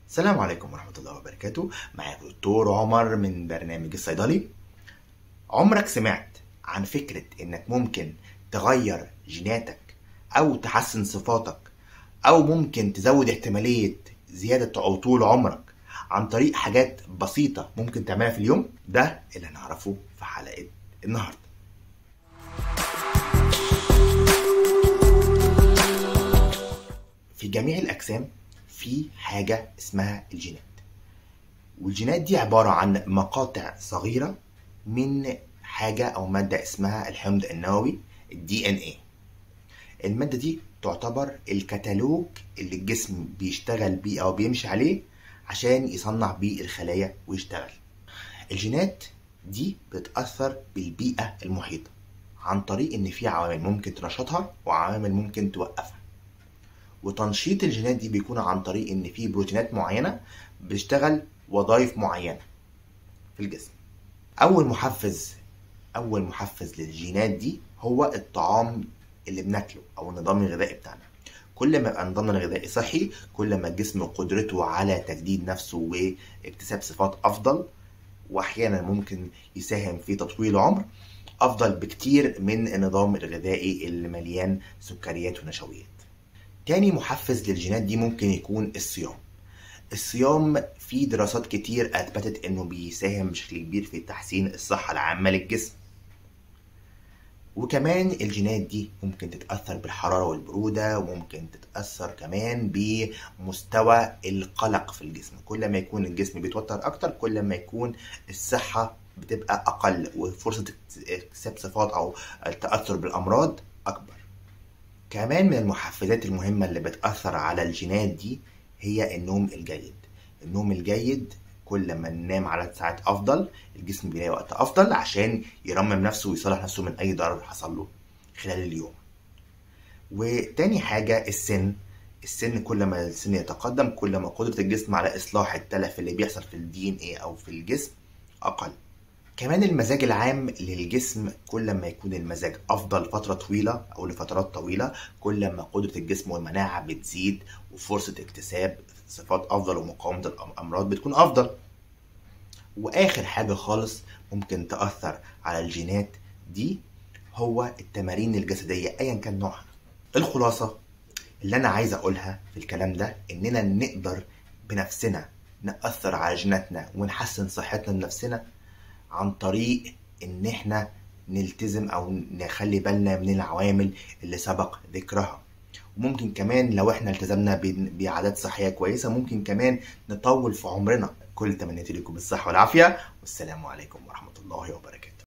السلام عليكم ورحمة الله وبركاته معاكم دكتور عمر من برنامج الصيدلي عمرك سمعت عن فكرة انك ممكن تغير جيناتك او تحسن صفاتك او ممكن تزود احتمالية زيادة أو طول عمرك عن طريق حاجات بسيطة ممكن تعملها في اليوم ده اللي هنعرفه في حلقة النهاردة في جميع الأجسام في حاجة اسمها الجينات والجينات دي عبارة عن مقاطع صغيرة من حاجة أو مادة اسمها الحمض النووي الدي ان ايه المادة دي تعتبر الكتالوج اللي الجسم بيشتغل بيه أو بيمشي عليه عشان يصنع بيه الخلايا ويشتغل الجينات دي بتتأثر بالبيئة المحيطة عن طريق إن في عوامل ممكن تنشطها وعوامل ممكن توقفها وتنشيط الجينات دي بيكون عن طريق ان في بروتينات معينه بتشتغل وظائف معينه في الجسم اول محفز اول محفز للجينات دي هو الطعام اللي بناكله او النظام الغذائي بتاعنا كل ما يبقى نظامنا الغذائي صحي كل ما الجسم قدرته على تجديد نفسه واكتساب صفات افضل واحيانا ممكن يساهم في تطويل العمر افضل بكتير من النظام الغذائي اللي مليان سكريات ونشويات تاني محفز للجينات دي ممكن يكون الصيام الصيام في دراسات كتير اثبتت انه بيساهم بشكل كبير في تحسين الصحة العامة للجسم وكمان الجينات دي ممكن تتأثر بالحرارة والبرودة وممكن تتأثر كمان بمستوى القلق في الجسم كل ما يكون الجسم بيتوتر أكتر كل ما يكون الصحة بتبقى أقل وفرصة اكتساب صفات أو التأثر بالأمراض أكبر كمان من المحفزات المهمة اللي بتأثر على الجينات دي هي النوم الجيد النوم الجيد كل ما ننام عدد ساعات أفضل الجسم بيلاقي وقت أفضل عشان يرمم نفسه ويصلح نفسه من أي ضرر حصل له خلال اليوم وتاني حاجة السن السن كل ما السن يتقدم كل ما قدرة الجسم على إصلاح التلف اللي بيحصل في الدي ان ايه أو في الجسم أقل كمان المزاج العام للجسم كل ما يكون المزاج افضل فتره طويله او لفترات طويله كل ما قدره الجسم والمناعه بتزيد وفرصه اكتساب صفات افضل ومقاومه الامراض بتكون افضل واخر حاجه خالص ممكن تاثر على الجينات دي هو التمارين الجسديه ايا كان نوعها الخلاصه اللي انا عايز اقولها في الكلام ده اننا نقدر بنفسنا ناثر على جيناتنا ونحسن صحتنا بنفسنا عن طريق ان احنا نلتزم او نخلي بالنا من العوامل اللي سبق ذكرها وممكن كمان لو احنا التزمنا بعادات صحية كويسة ممكن كمان نطول في عمرنا كل تمنياتي لكم بالصحة والعافية والسلام عليكم ورحمة الله وبركاته